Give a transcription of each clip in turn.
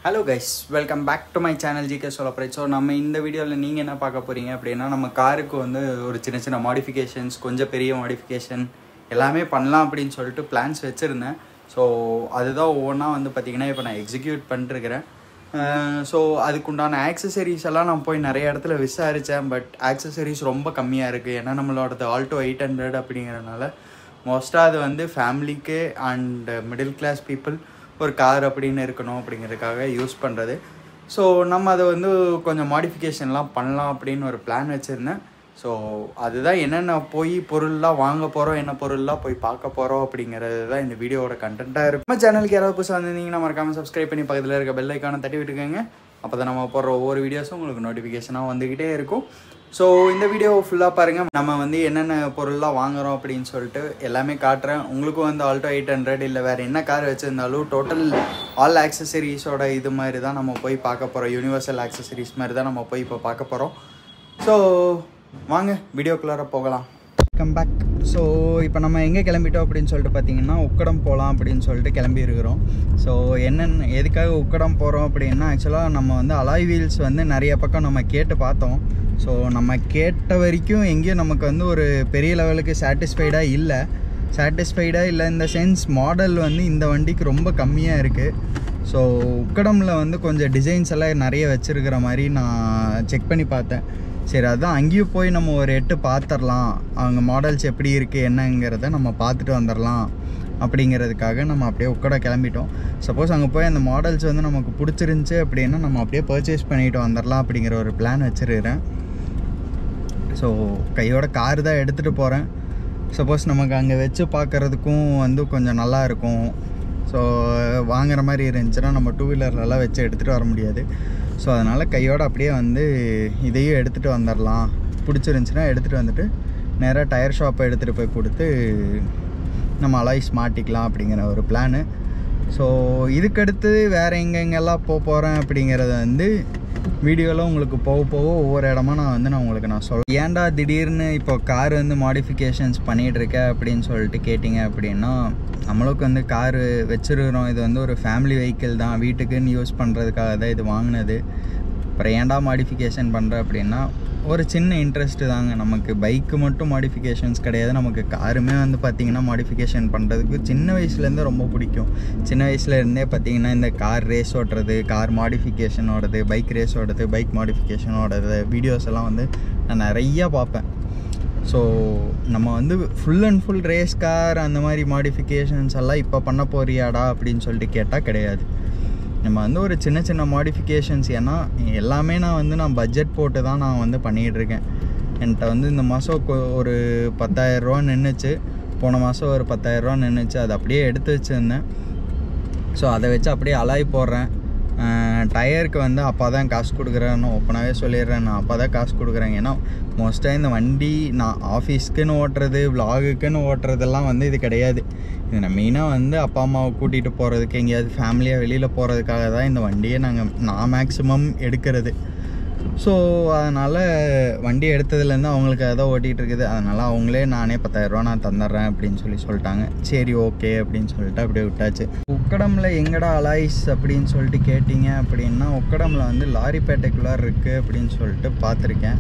Hello guys welcome back to my channel GK சோலப்ரைட் so நம்ம இந்த வீடியோவில் நீங்கள் என்ன பார்க்க போகிறீங்க அப்படின்னா நம்ம காருக்கு வந்து ஒரு சின்ன சின்ன மாடிஃபிகேஷன்ஸ் கொஞ்சம் பெரிய மாடிஃபிகேஷன் எல்லாமே பண்ணலாம் அப்படின்னு சொல்லிட்டு பிளான்ஸ் வச்சுருந்தேன் ஸோ அதுதான் ஒவ்வொன்றா வந்து பார்த்திங்கன்னா இப்போ நான் எக்ஸிக்யூட் பண்ணிட்டுருக்கிறேன் ஸோ அதுக்குண்டான ஆக்சசரிஸ் எல்லாம் நான் போய் நிறைய இடத்துல விசாரித்தேன் பட் ஆக்சசரிஸ் ரொம்ப கம்மியாக இருக்குது ஏன்னா நம்மளோடது ஆல்டோ எயிட் ஹண்ட்ரட் அப்படிங்கிறனால மோஸ்ட்டாக அது வந்து ஃபேமிலிக்கு அண்ட் மிடில் கிளாஸ் பீப்புள் ஒரு கார் அப்படின்னு இருக்கணும் அப்படிங்கிறதுக்காக யூஸ் பண்ணுறது ஸோ நம்ம அதை வந்து கொஞ்சம் மாடிஃபிகேஷன்லாம் பண்ணலாம் அப்படின்னு ஒரு பிளான் வச்சுருந்தேன் ஸோ அதுதான் என்னென்ன போய் பொருள்லாம் வாங்க போகிறோம் என்ன பொருள்லாம் போய் பார்க்க போகிறோம் அப்படிங்கிறது தான் இந்த வீடியோவோட கண்டென்ட்டாக இருக்கும் நம்ம சேனலுக்கு யாராவது புதுசாக வந்திருந்தீங்கன்னா மறக்காமல் சப்ஸ்கிரைப் பண்ணி பக்கத்தில் இருக்க பெல் ஐக்கானை தட்டி விட்டுக்கோங்க அப்போ தான் நம்ம போடுற ஒவ்வொரு வீடியோஸும் உங்களுக்கு நோட்டிஃபிகேஷனாக வந்துக்கிட்டே இருக்கும் ஸோ இந்த வீடியோ ஃபுல்லாக பாருங்கள் நம்ம வந்து என்னென்ன பொருள்லாம் வாங்குறோம் அப்படின்னு சொல்லிட்டு எல்லாமே காட்டுறேன் உங்களுக்கும் வந்து ஆல்டோ எயிட் ஹண்ட்ரட் இல்லை வேறு என்ன கார் வச்சுருந்தாலும் டோட்டல் ஆல் ஆக்சசரிஸோட இது மாதிரி தான் நம்ம போய் பார்க்க போகிறோம் யூனிவர்சல் ஆக்சசரிஸ் மாதிரி தான் நம்ம போய் இப்போ பார்க்க போகிறோம் ஸோ வாங்க வீடியோக்குள்ளார போகலாம் கம் பேக் ஸோ இப்போ நம்ம எங்கே கிளம்பிட்டோம் அப்படின்னு சொல்லிட்டு பார்த்தீங்கன்னா உக்கடம் போகலாம் அப்படின்னு சொல்லிட்டு கிளம்பி இருக்கிறோம் ஸோ என்னென்ன எதுக்காக உக்கடம் போகிறோம் அப்படின்னா ஆக்சுவலாக நம்ம வந்து அலாய் வீல்ஸ் வந்து நிறைய பக்கம் நம்ம கேட்டு பார்த்தோம் ஸோ நம்ம கேட்ட வரைக்கும் எங்கேயும் நமக்கு வந்து ஒரு பெரிய லெவலுக்கு சாட்டிஸ்ஃபைடாக இல்லை சாட்டிஸ்ஃபைடாக இல்லை இந்த சென்ஸ் மாடல் வந்து இந்த வண்டிக்கு ரொம்ப கம்மியாக இருக்குது ஸோ உக்கடமில் வந்து கொஞ்சம் டிசைன்ஸ் எல்லாம் நிறைய வச்சுருக்கிற மாதிரி நான் செக் பண்ணி பார்த்தேன் சரி அதான் அங்கேயும் போய் நம்ம ஒரு எட்டு பார்த்துடலாம் அவங்க மாடல்ஸ் எப்படி இருக்குது என்னங்கிறத நம்ம பார்த்துட்டு வந்துடலாம் அப்படிங்கிறதுக்காக நம்ம அப்படியே உக்கட கிளம்பிட்டோம் சப்போஸ் அங்கே போய் அந்த மாடல்ஸ் வந்து நமக்கு பிடிச்சிருந்துச்சி அப்படின்னா நம்ம அப்படியே பர்ச்சேஸ் பண்ணிட்டு வந்துடலாம் அப்படிங்கிற ஒரு பிளான் வச்சுருக்கிறேன் ஸோ கையோட கார் தான் எடுத்துகிட்டு போகிறேன் சப்போஸ் நமக்கு அங்கே வச்சு பார்க்குறதுக்கும் வந்து கொஞ்சம் நல்லா இருக்கும் ஸோ வாங்குற மாதிரி இருந்துச்சுன்னா நம்ம டூ வீலர்லலாம் வச்சு எடுத்துகிட்டு வர முடியாது ஸோ அதனால் கையோட அப்படியே வந்து இதையும் எடுத்துகிட்டு வந்துடலாம் பிடிச்சிருந்துச்சின்னா எடுத்துகிட்டு வந்துட்டு நேராக டயர் ஷாப்பை எடுத்துகிட்டு போய் கொடுத்து நம்ம அலாய்ஸ் மாட்டிக்கலாம் அப்படிங்கிற ஒரு பிளானு ஸோ இதுக்கடுத்து வேறு எங்கெங்கெல்லாம் போக போகிறேன் அப்படிங்கிறத வந்து வீடியோவில் உங்களுக்கு போக போக ஒவ்வொரு இடமா நான் வந்து நான் உங்களுக்கு நான் சொல்ல ஏன்டா திடீர்னு இப்போ கார் வந்து மாடிஃபிகேஷன்ஸ் பண்ணிகிட்ருக்க அப்படின்னு சொல்லிட்டு கேட்டிங்க அப்படின்னா நம்மளுக்கு வந்து காரு வச்சுருக்கிறோம் இது வந்து ஒரு ஃபேமிலி வெஹிக்கிள் தான் வீட்டுக்குன்னு யூஸ் பண்ணுறதுக்காக தான் இது வாங்கினது அப்புறம் ஏன்டா மாடிஃபிகேஷன் பண்ணுற அப்படின்னா ஒரு சின்ன இன்ட்ரெஸ்ட்டு தாங்க நமக்கு பைக்கு மட்டும் மாடிஃபிகேஷன்ஸ் கிடையாது நமக்கு காருமே வந்து பார்த்திங்கன்னா மாடிஃபிகேஷன் பண்ணுறதுக்கு சின்ன வயசுலேருந்து ரொம்ப பிடிக்கும் சின்ன வயசுலேருந்தே பார்த்திங்கன்னா இந்த கார் ரேஸ் ஓட்டுறது கார் மாடிஃபிகேஷனோடது பைக் ரேஸ் ஓடுறது பைக் மாடிஃபிகேஷனோடது வீடியோஸ் எல்லாம் வந்து நான் நிறையா பார்ப்பேன் ஸோ நம்ம வந்து full and full race car அந்த மாதிரி மாடிஃபிகேஷன்ஸ் எல்லாம் இப்போ பண்ண போறியாடா அப்படின்னு சொல்லிட்டு கேட்டால் கிடையாது நம்ம வந்து ஒரு சின்ன சின்ன மாடிஃபிகேஷன்ஸ் ஏன்னா எல்லாமே நான் வந்து நான் பட்ஜெட் போட்டு தான் நான் வந்து பண்ணிகிட்ருக்கேன் என்கிட்ட வந்து இந்த மாதம் ஒரு பத்தாயிரரூவா நின்றுச்சு போன மாதம் ஒரு பத்தாயிரரூவா நின்றுச்சு அதை அப்படியே எடுத்து வச்சுருந்தேன் ஸோ அதை வச்சு அப்படியே அலாய் போடுறேன் டயருக்கு வந்து அப்பா தான் காசு கொடுக்குறேன்னு ஓப்பனாகவே சொல்லிடுறேன் நான் அப்பா தான் காசு கொடுக்குறேன் ஏன்னா மோஸ்ட்டாக இந்த வண்டி நான் ஆஃபீஸ்க்குன்னு ஓட்டுறது விலாகுக்குன்னு ஓட்டுறதெல்லாம் வந்து இது கிடையாது இது நான் மெயினாக வந்து அப்பா அம்மாவை கூட்டிகிட்டு போகிறதுக்கு எங்கேயாவது ஃபேமிலியாக வெளியில் போகிறதுக்காக தான் இந்த வண்டியை நாங்கள் நான் மேக்ஸிமம் எடுக்கிறது ஸோ அதனால் வண்டி எடுத்ததுலேருந்து அவங்களுக்கு அதை ஓட்டிகிட்டு இருக்குது அதனால் அவங்களே நானே பத்தாயிரரூவா நான் தந்துடுறேன் அப்படின்னு சொல்லி சொல்லிட்டாங்க சரி ஓகே அப்படின்னு சொல்லிட்டு அப்படியே விட்டாச்சு உக்கடமில் எங்கடா அலாய்ஸ் அப்படின்னு சொல்லிட்டு கேட்டிங்க அப்படின்னா உக்கடமில் வந்து லாரிப்பேட்டைக்குள்ளார் இருக்குது அப்படின்னு சொல்லிட்டு பார்த்துருக்கேன்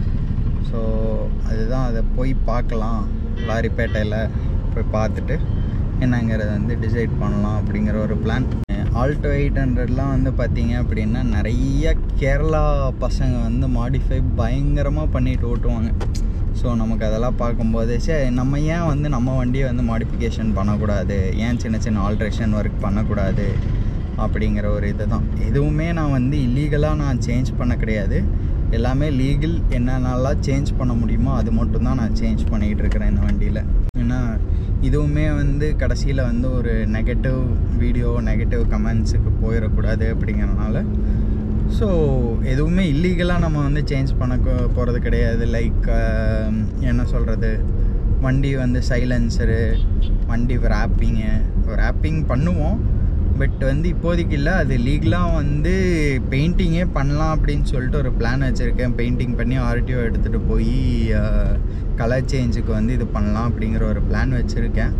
ஸோ அதுதான் அதை போய் பார்க்கலாம் லாரிப்பேட்டையில் போய் பார்த்துட்டு என்னங்கிறத வந்து டிசைட் பண்ணலாம் அப்படிங்கிற ஒரு பிளான் ஆல்டோ எயிட் ஹண்ட்ரட்லாம் வந்து பார்த்தீங்க அப்படின்னா நிறைய கேரளா பசங்க வந்து மாடிஃபை பயங்கரமாக பண்ணிட்டு ஓட்டுவாங்க ஸோ நமக்கு அதெல்லாம் பார்க்கும்போது சரி நம்ம ஏன் வந்து நம்ம வண்டியை வந்து மாடிஃபிகேஷன் பண்ணக்கூடாது ஏன் சின்ன சின்ன ஆல்ட்ரேஷன் ஒர்க் பண்ணக்கூடாது அப்படிங்கிற ஒரு இது தான் எதுவுமே நான் வந்து இல்லீகலாக நான் சேஞ்ச் பண்ண கிடையாது எல்லாமே லீகல் என்னென்னலாம் சேஞ்ச் பண்ண முடியுமோ அது மட்டும்தான் நான் சேஞ்ச் பண்ணிக்கிட்டு இருக்கிறேன் இந்த வண்டியில் ஏன்னா இதுவுமே வந்து கடைசியில் வந்து ஒரு நெகட்டிவ் வீடியோ நெகட்டிவ் கமெண்ட்ஸுக்கு போயிடக்கூடாது அப்படிங்கிறனால ஸோ எதுவுமே இல்லீகலாக நம்ம வந்து சேஞ்ச் பண்ண போகிறது கிடையாது லைக் என்ன சொல்கிறது வண்டி வந்து சைலன்சரு வண்டி ரேப்பிங்கு ரேப்பிங் பண்ணுவோம் பட் வந்து இப்போதைக்கு இல்லை அது லீகலாக வந்து பெயிண்டிங்கே பண்ணலாம் அப்படின்னு சொல்லிட்டு ஒரு பிளான் வச்சுருக்கேன் பெயிண்டிங் பண்ணி ஆர்டிஓ எடுத்துகிட்டு போய் கலர் சேஞ்சுக்கு வந்து இது பண்ணலாம் அப்படிங்கிற ஒரு பிளான் வச்சுருக்கேன்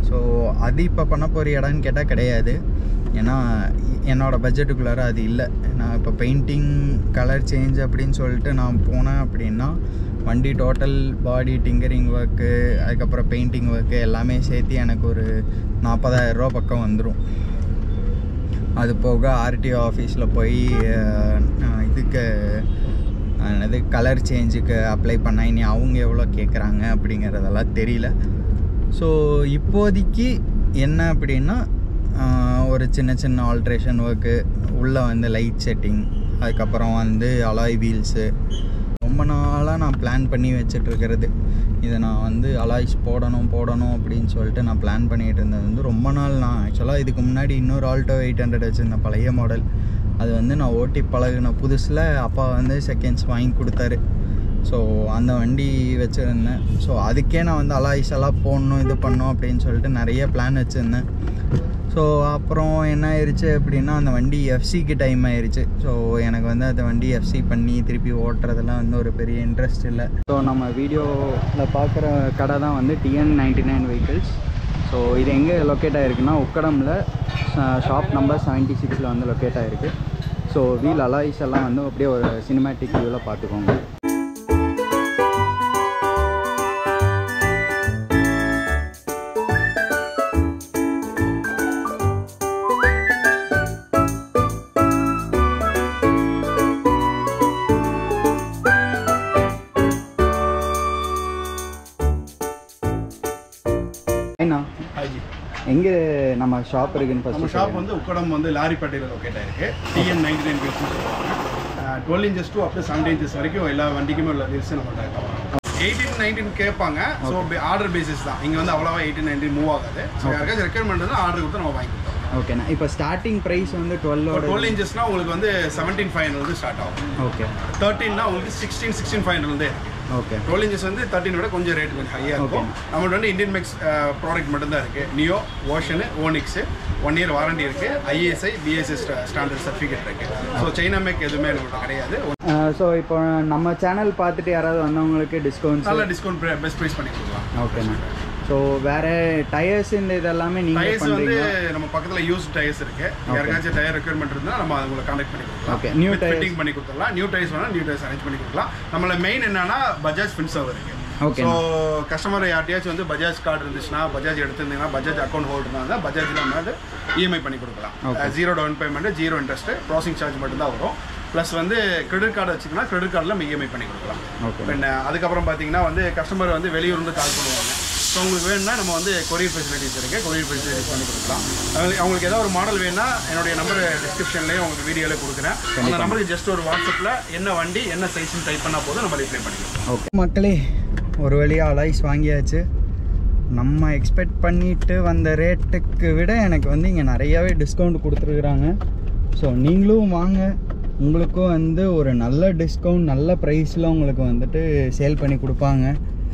ஸோ அது இப்போ பண்ண போகிற இடம்னு கேட்டால் கிடையாது ஏன்னா என்னோட பட்ஜெட்டுக்குள்ளார அது இல்லை நான் இப்போ பெயிண்டிங் கலர் சேஞ்ச் அப்படின்னு சொல்லிட்டு நான் போனேன் அப்படின்னா வண்டி டோட்டல் பாடி டிங்கரிங் ஒர்க்கு அதுக்கப்புறம் பெயிண்டிங் ஒர்க்கு எல்லாமே சேர்த்து எனக்கு ஒரு நாற்பதாயிரரூபா பக்கம் வந்துடும் அது போக ஆர்டிஓ ஆஃபீஸில் போய் அஹ், நான் இதுக்கு அஹ், என்னது கலர் சேஞ்சுக்கு அப்ளை பண்ண இனி அவங்க எவ்வளோ கேட்குறாங்க அப்படிங்கிறதெல்லாம் தெரியல ஸோ இப்போதைக்கு என்ன அப்படின்னா ஆஹ், ஒரு சின்ன சின்ன ஆல்ட்ரேஷன் ஒர்க்கு உள்ளே வந்து லைட் செட்டிங் அதுக்கப்புறம் வந்து அலாய் வீல்ஸு ரொம்ப நாளாக நான் பிளான் பண்ணி வச்சிட்ருக்கிறது இதை நான் வந்து அலாய்ஸ் போடணும் போடணும் அப்படின்னு சொல்லிட்டு நான் பிளான் பண்ணிகிட்டு இருந்தது வந்து ரொம்ப நாள் நான் ஆக்சுவலாக இதுக்கு முன்னாடி இன்னொரு ஆல்டோ எயிட் ஹண்ட்ரட் வச்சுருந்தேன் பழைய மாடல் அது வந்து நான் ஓட்டி பழகின புதுசில் அப்பா வந்து செகண்ட்ஸ் வாங்கி கொடுத்தாரு ஸோ அந்த வண்டி வச்சுருந்தேன் ஸோ அதுக்கே நான் வந்து அலாய்ஸ் எல்லாம் போடணும் இது பண்ணணும் அப்படின்னு சொல்லிட்டு நிறைய பிளான் வச்சுருந்தேன் ஸோ அப்புறம் என்ன ஆயிடுச்சு அப்படின்னா அந்த வண்டி எஃப்சிக்கு டைம் ஆயிடுச்சு ஸோ எனக்கு வந்து அந்த வண்டி எஃப்சி பண்ணி திருப்பி ஓட்டுறதெல்லாம் வந்து ஒரு பெரிய இன்ட்ரெஸ்ட் இல்லை ஸோ நம்ம வீடியோவில் பார்க்குற கடை தான் வந்து TN ninety nine vehicles so இது எங்கே லொக்கேட் ஆகிருக்குன்னா உக்கடமில் ஷாப் நம்பர் செவன்ட்டி சிக்ஸில் வந்து லொக்கேட் ஆகிருக்கு ஸோ வீல் அலாய்ஸ் எல்லாம் வந்து அப்படியே ஒரு சினிமேட்டிக் வியூவில் பார்த்துக்கோங்க ஏண்ணா ஹாஜி எங்கே நம்ம ஷாப் இருக்குன்னு நம்ம ஃபஸ்ட்டு ஷாப் வந்து உக்கடம் வந்து லாரிப்பேட்டையில் லொக்கேட் ஆயிருக்கு TN ninety nine twelve inches to up to seventy inches வரைக்கும் எல்லா வண்டிக்குமே உள்ள வீல்ஸ் நம்ம எயிட்டீன் நைன்டீன் கேட்பாங்க ஸோ ஆர்டர் பேசிஸ் தான் இங்கே வந்து அவ்வளோவா எயிட்டீன் நைன்டீன் மூவ் ஆகாது ஸோ யாருக்காச்சும் ரெக்கமெண்ட் இருந்தால் ஆர்டர் கொடுத்து நம்ம வாங்கி கொடுத்தோம் ஓகேண்ணா இப்போ ஸ்டார்டிங் ப்ரைஸ் வந்து டுவெல்லோட டுவெல் இன்ச்சஸ்னால் உங்களுக்கு வந்து செவன்டீன் ஃபைவ் வந்து ஸ்டார்ட் ஆகும் ஓகே தேர்ட்டின்னா உங்களுக்கு சிக்ஸ்டீன் சிக்ஸ்டீன் ஃபைவ் வந்து ஓகே டுவெல் இன்ச்சஸ் வந்து தேர்ட்டின் விட கொஞ்சம் ரேட் கொஞ்சம் ஹையாக இருக்கும் நம்மள்ட்ட வந்து இந்தியன் மேக்ஸ் ப்ராடக்ட் மட்டும்தான் இருக்குது Neo Ocean Onyx one year warranty இருக்குது ஐஎஸ்ஐ பிஎஸ்எஸ் ஸ்டாண்டர்ட் சர்டிஃபிகேட் இருக்குது ஸோ சைனா மேக் எதுவுமே நம்மள்ட்ட கிடையாது ஸோ இப்போ நம்ம சேனல் பார்த்துட்டு யாராவது வந்தவங்களுக்கு டிஸ்கவுண்ட்ஸ் நல்ல டிஸ்கவுண்ட் பெஸ்ட் ப்ரைஸ் பண்ணி கொடுக்கலாம் ஓகேண்ணா ஸோ வேற டயர்ஸ் இந்த இதெல்லாமே நீங்கள் டயர்ஸ் வந்து பண்ணுறீங்க நம்ம பக்கத்தில் யூஸ் டயர்ஸ் இருக்கு யாருக்காச்சும் டயர் ரெக்யர்மெண்ட் இருந்தால் நம்ம உங்களை கான்டாக்ட் பண்ணி கொடுக்கலாம் Okay, new tyres. ஃபிட்டிங் பண்ணி கொடுத்துடலாம் நியூ டயர்ஸ் வேணா நியூ டயர்ஸ் அரேஞ்ச் பண்ணி கொடுக்கலாம் நம்மள மெயின் என்னன்னா பஜாஜ் ஃபின்சர்வ் இருக்கு Okay. ஸோ கஸ்டமர் யார்ட்டையாச்சும் வந்து பஜாஜ் கார்டு இருந்துச்சுன்னா பஜாஜ் எடுத்திருந்தீங்கன்னா பஜாஜ் அக்கௌண்ட் ஹோல்டர்னா இருந்தால் பஜாஜில் நம்ம வந்து இஎம்ஐ பண்ணி கொடுக்கலாம் Okay. Zero down payment zero interest processing charge மட்டும் தான் வரும் ப்ளஸ் வந்து கிரெடிட் கார்டு வச்சுக்கன்னா கிரெடிட் கார்டில் நம்ம இஎம்ஐ பண்ணி கொடுக்கலாம் ஓகே பின்ன அதுக்கப்புறம் பார்த்தீங்கன்னா வந்து கஸ்டமர் வந்து வெளியூர்ந்து கால் பண்ணுவாங்க ஸோ உங்களுக்கு வேணும்னா நம்ம வந்து கொரியர் ஃபெசிலிட்டிஸ் இருக்குது கொரியர் ஃபெசிலிட்டிஸ் பண்ணி கொடுக்கலாம் அவங்களுக்கு- அவங்களுக்கு ஏதாவது ஒரு மாடல் வேணும்னா என்னுடைய நம்பர் டிஸ்கிரிப்ஷன்லேயே உங்களுக்கு வீடியோவில் கொடுக்குறேன் அந்த நம்பருக்கு ஜஸ்ட் ஒரு வாட்ஸ்அப்பில் என்ன வண்டி என்ன சைஸ்னு டைப் பண்ணால் போதும் நம்ம ரிப்ளை பண்ணிக்கலாம் ஓகே மக்களே ஒரு வழியாக அலாய்ஸ் வாங்கியாச்சு நம்ம எக்ஸ்பெக்ட் பண்ணிட்டு வந்த ரேட்டுக்கு விட எனக்கு வந்து இங்கே நிறையாவே டிஸ்கவுண்ட் கொடுத்துருக்குறாங்க ஸோ நீங்களும் வாங்க உங்களுக்கும் வந்து ஒரு நல்ல டிஸ்கவுண்ட் நல்ல ப்ரைஸில் உங்களுக்கு வந்துட்டு சேல் பண்ணி கொடுப்பாங்க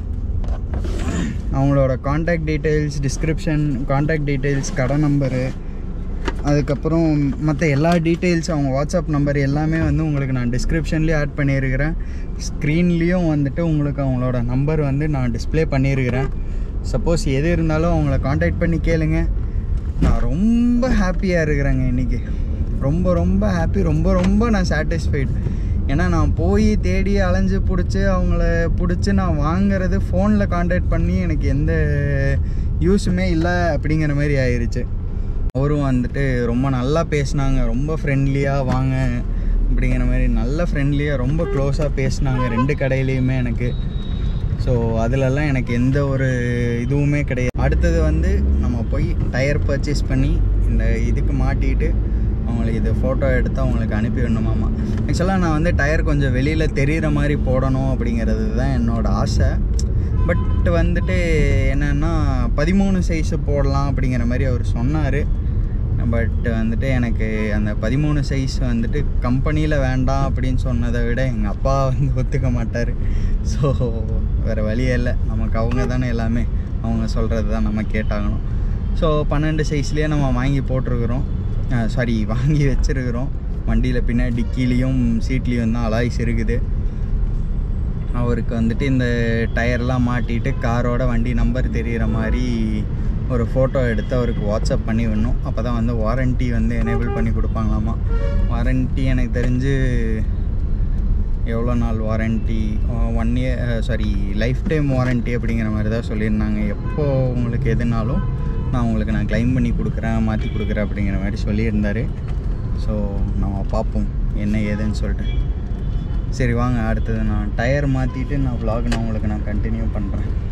அவங்களோட contact details description contact details கடை நம்பரு அதுக்கப்புறம் மற்ற எல்லா டீட்டெயில்ஸ் அவங்க வாட்ஸ்அப் நம்பர் எல்லாமே வந்து உங்களுக்கு நான் டிஸ்கிரிப்ஷன்லேயே ஆட் பண்ணியிருக்கிறேன் ஸ்க்ரீன்லேயும் வந்துட்டு உங்களுக்கு அவங்களோட நம்பர் வந்து நான் டிஸ்ப்ளே பண்ணியிருக்கிறேன் சப்போஸ் எது இருந்தாலும் அவங்கள காண்டாக்ட் பண்ணி கேளுங்க நான் ரொம்ப ஹாப்பியாக இருக்கிறேங்க இன்றைக்கி ரொம்ப ரொம்ப ஹாப்பி ரொம்ப ரொம்ப நான் சாட்டிஸ்ஃபைடு ஏன்னா நான் போய் தேடி அலைஞ்சு பிடிச்சி அவங்கள பிடிச்சி நான் வாங்குறது ஃபோனில் காண்டாக்ட் பண்ணி எனக்கு எந்த யூஸுமே இல்லை அப்படிங்கிற மாதிரி ஆயிருச்சு அவரும் வந்துட்டு ரொம்ப நல்லா பேசினாங்க ரொம்ப ஃப்ரெண்ட்லியாக வாங்க அப்படிங்கிற மாதிரி நல்ல ஃப்ரெண்ட்லியாக ரொம்ப க்ளோஸாக பேசினாங்க ரெண்டு கடையிலையுமே எனக்கு ஸோ அதிலெல்லாம் எனக்கு எந்த ஒரு இதுவுமே கிடையாது அடுத்தது வந்து நம்ம போய் டயர் பர்ச்சேஸ் பண்ணி இந்த இதுக்கு மாட்டிட்டு அவங்களுக்கு இது ஃபோட்டோ எடுத்து அவங்களுக்கு அனுப்பி விடணுமாமா ஆக்சுவலாக நான் வந்து டயர் கொஞ்சம் வெளியில் தெரிகிற மாதிரி போடணும் அப்படிங்கிறது தான் என்னோடய ஆசை பட் வந்துட்டு என்னென்னா பதிமூணு சைஸு போடலாம் அப்படிங்கிற மாதிரி அவர் சொன்னார் பட் வந்துட்டு எனக்கு அந்த பதிமூணு சைஸ் வந்துட்டு கம்பெனியில் வேண்டாம் அப்படின்னு சொன்னதை விட எங்கள் அப்பா வந்து ஒத்துக்க மாட்டார் ஸோ வேறு வழியே இல்லை நமக்கு அவங்க தானே எல்லாமே அவங்க சொல்கிறது தான் நம்ம கேட்டாகணும் ஸோ பன்னெண்டு சைஸ்லேயே நம்ம வாங்கி போட்டிருக்கிறோம் சாரி வாங்கி வச்சுருக்கிறோம் வண்டியில் பின்னாடி டிக்கிலையும் சீட்லேயும் தான் அலாய்ஸ் இருக்குது அவருக்கு வந்துட்டு இந்த டயர்லாம் மாட்டிட்டு காரோட வண்டி நம்பர் தெரிகிற மாதிரி ஒரு ஃபோட்டோ எடுத்து அவருக்கு வாட்ஸ்அப் பண்ணி விடணும் அப்போ தான் வந்து வாரண்ட்டி வந்து எனேபிள் பண்ணி கொடுப்பாங்களாமா வாரண்ட்டி எனக்கு தெரிஞ்சு எவ்வளோ நாள் warranty one year sorry lifetime warranty அப்படிங்கிற மாதிரி தான் சொல்லியிருந்தாங்க எப்போ உங்களுக்கு எதுனாலும் நான் உங்களுக்கு நான் க்ளைம் பண்ணி கொடுக்குறேன் மாற்றி கொடுக்குறேன் அப்படிங்கிற மாதிரி சொல்லியிருந்தார் ஸோ நம்ம பார்ப்போம் என்ன ஏதுன்னு சொல்லிட்டு சரி வாங்க அடுத்தது நான் டயர் மாற்றிட்டு நான் vlog நான் உங்களுக்கு நான் கண்டினியூ பண்ணுறேன்